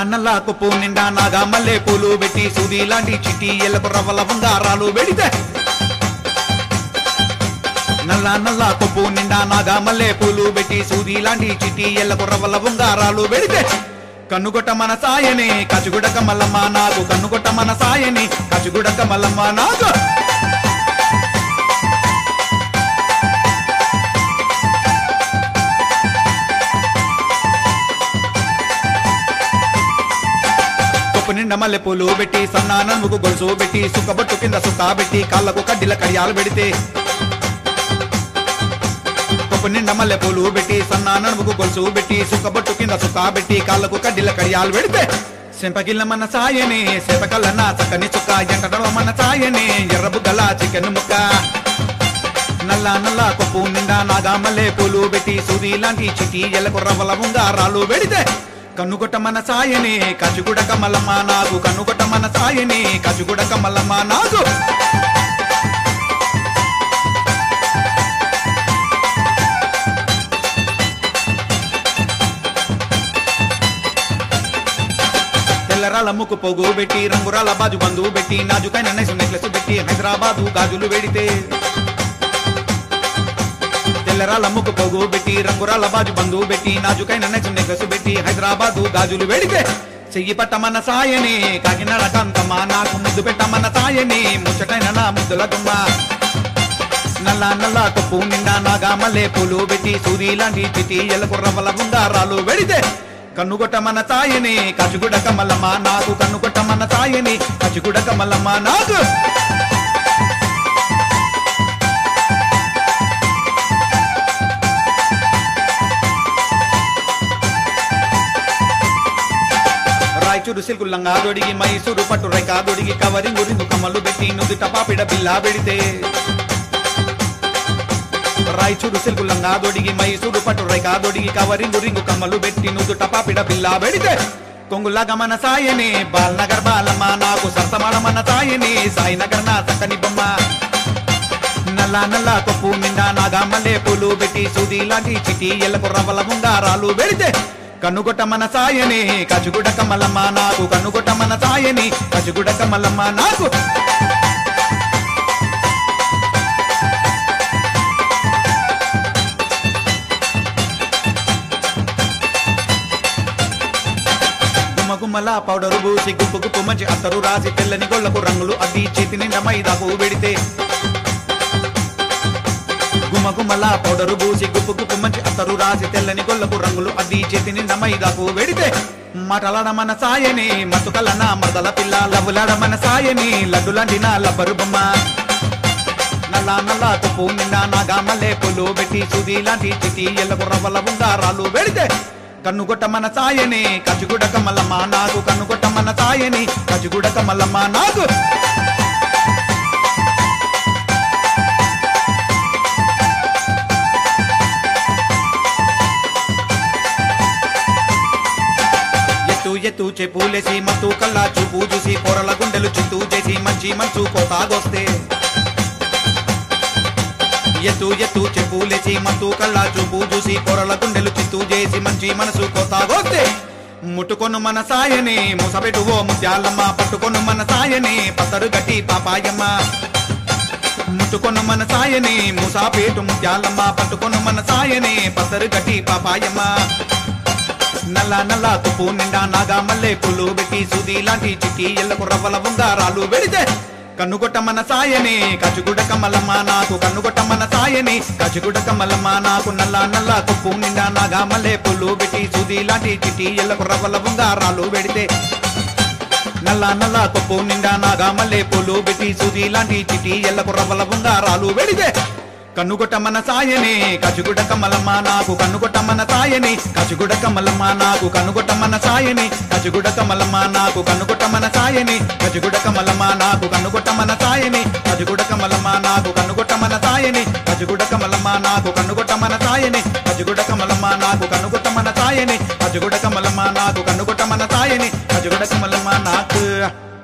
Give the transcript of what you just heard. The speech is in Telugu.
నల్ల కుప్పు నిండా నాగా మల్లె పూలు పెట్టి సూది లాంటి చిట్టి ఎల్లకు రవ్వల బంగారాలు పెడితే నల్ల నల్ల కొప్పు నిండా నాగా మల్లె పూలు పెట్టి సూది లాంటి చిట్టి ఎల్లకు రవ్వల ఉంగారాలు పెడితే కన్నుగొట్ట మన సాయని కచుగుడక మల్లమ్మ నాకు కన్నుగొట్ట మన సాయని కచుగుడక మల్లమ్మ నాకు కొప్పు నిండా మల్లె పూలు పెట్టి సన్నా నన్ముకు గొలుసు పెట్టి సుక్కబొట్టు కింద సుక్క పెట్టి కాళ్ళకు కడ్డిల కడియాలు పెడితే కొప్పు నిండా మల్లె పూలు పెట్టి సన్నా నడుముకు గొలుసు పెట్టి సుక్కబొట్టు కింద సుక్క పెట్టి కాళ్ళకు కడ్డిల కడియాలు పెడితే సెంపగిల్ల మన సాయని సేపకల్లన్న చక్కని చుక్క ఎంటడవ మన సాయని ఎర్రబు గల చికెన్ ముక్క నల్ల నల్ల కొప్పు నిండా నాగా మల్లె పూలు పెట్టి సూది లాంటి చిటి ఎల్లకు రవ్వల ఉంగారాలు పెడితే కన్నుగొట్ట మన సాయని కచుగుడక మల్లమ్మ నాకు కన్నుగొట్ట మన సాయని కచుగుడక మల్లమ్మ నాకు తెల్లరాల ముక్కు పొగు పెట్టి రంగురాల బాజు బంధు పెట్టి నాజుకైన నైసు నెక్లెస్ పెట్టి హైదరాబాదు గాజులు వెడితే తెల్లరాల ముక్కు పొగు పెట్టి రంగురాల బాజు బంధు పెట్టి నాజుకైన నైసు నెక్లెస్ పెట్టి హైదరాబాదు గాజులు వెడితే చెయ్యి పట్టమన్న సాయని కాకినాడ కాంతమ్మ నాకు ముద్దు పెట్టమన్న సాయని ముచ్చటైన నా ముద్దుల గుమ్మ నల్ల నల్ల కొప్పు నిండా నాగా మల్లె పూలు పెట్టి సూది లాంటి చిటి ఎలకు రవ్వల ఉంగారాలు వెడితే కన్నుగొట్ట మన తాయని కచుగుడక మల్లమ్మ నాకు కన్నుగొట్ట మన తాయని కచుగుడక మల్లమ్మ నాకు రాయచూరు సిల్కు లంగా దొడిగి మైసూరు పట్టు రైక దొడిగి కవరింగు రింగు కమ్మలు పెట్టి నుదుట పాపిడ బిల్లా పెడితే రాయచూరు సిల్కు లంగా దొడిగి మైసూరు పట్టు రైక దొడిగి కవరింగు రింగు కమ్మలు పెట్టి నుదుట పాపిడ బిల్లా పెడితే కొంగుల గమన సాయని బాల్నగర్ బాలమ్మ నాకు సరసమాడ మన సాయని సాయినగర్ నా చక్కని బొమ్మ నల్ల నల్ల కొప్పు నిండా నాగా మల్లె పూలు పెట్టి సూది లాంటి చిటి ఎల్లకు రవ్వల ఉంగారాలు పెడితే కన్నుగొట్ట మన సాయని కచుగుడక మల్లమ్మ నాకు కన్నుగొట్ట మన సాయని కచుగుడక మల్లమ్మ నాకు గుమ్మగుమ్మల పౌడరు పూసి గుప్పు గుప్పు మంచి అత్తరు రాసి తెల్లని గొల్లకు రంగులు అద్ది చేతి నిండా మైదాకు పెడితే గుమ్మగుమ్మల పౌడరు పూసి గుప్పు గుప్పు మంచి అత్తరు రాసి తెల్లని గొల్లకు రంగులు అద్ది చేతి నిండా మైదాకు వెడితే మాటలాడ మన సాయని మతుకల నా మరదల పిల్ల లవ్వులాడ మన సాయని లడ్డులాంటి నా లబ్బరు బొమ్మ నల్ల నల్ల తుప్పు నిండా నాగా మల్లె పూలు పెట్టి సూది లాంటి చిటి ఎల్లకు రవ్వల ఉంగారాలు వెడితే కన్నుగొట్ట మన సాయని కచుగుడక మల్లమ్మ నాకు కన్నుగొట్ట మన సాయని కచుగుడక మల్లమ్మ నాకు ఎత్తు ఎత్తు చెప్పులేసి మత్తు కల్లా చూపు చూసి పొరల గుండెలు చింతూ చేసి మంచి మంచు కోతాగొస్తే ఎత్తు ఎత్తు చెప్పులేసి మత్తు కల్లా చూపు చూసి పొరల గుండెలు చింతూ చేసి మంచి మనసు కోతాగొస్తే ముట్టుకొను మన సాయని ముసబెటు ఓ ముత్యాలమ్మ పట్టుకొను మన సాయని పతరు గట్టి పాపాయమ్మ ముట్టుకొను మన సాయని ముసాపేటు ముత్యాలమ్మ పట్టుకొను మన సాయని పతరు గట్టి పాపాయమ్మ నల్ల నల్ల తుప్పు నిండా నాగా మల్లె పూలు పెట్టి సూది లాంటి చిట్టి ఎల్లకు రవ్వల ఉంగారాలు వెడితే కన్నుగొట్ట మన సాయని కచుగుడక మల్లమ్మ నాకు కన్నుగొట్ట మన సాయని కచుగుడక మల్లమ్మ నాకు నల్ల నల్ల తుప్పు నిండా నాగా మల్లె పూలు పెట్టి సూది లాంటి చిట్టి ఎల్లకు రవ్వల ఉంగారాలు వెడితే నల్ల నల్ల కొప్పు నిండా నాగా మల్లె పూలు పెట్టి సూది లాంటి చిటి ఎల్లకు రవ్వల ఉంగారాలు వెడితే కన్నుగొట్ట మన సాయని కచుగుడక మల్లమ్మ నాకు కన్నుగొట్ట మన సాయని కచుగుడక మల్లమ్మ నాకు కన్నుగొట్ట మన సాయని కచుగుడక మల్లమ్మ నాకు కన్నుగొట్ట మన సాయని కచుగుడక మల్లమ్మ నాకు కన్నుగొట్ట మన సాయని కచుగుడక మల్లమ్మ నాకు కన్నుగొట్ట మన సాయని కచుగుడక మల్లమ్మ నాకు కన్నుగొట్ట మన సాయని కచుగుడక మల్లమ్మ నాకు కన్నుగొట్ట మన సాయని కచుగుడక మల్లమ్మ నాకు కన్నుగొట్ట మన సాయని కచుగుడక మల్లమ్మ నాకు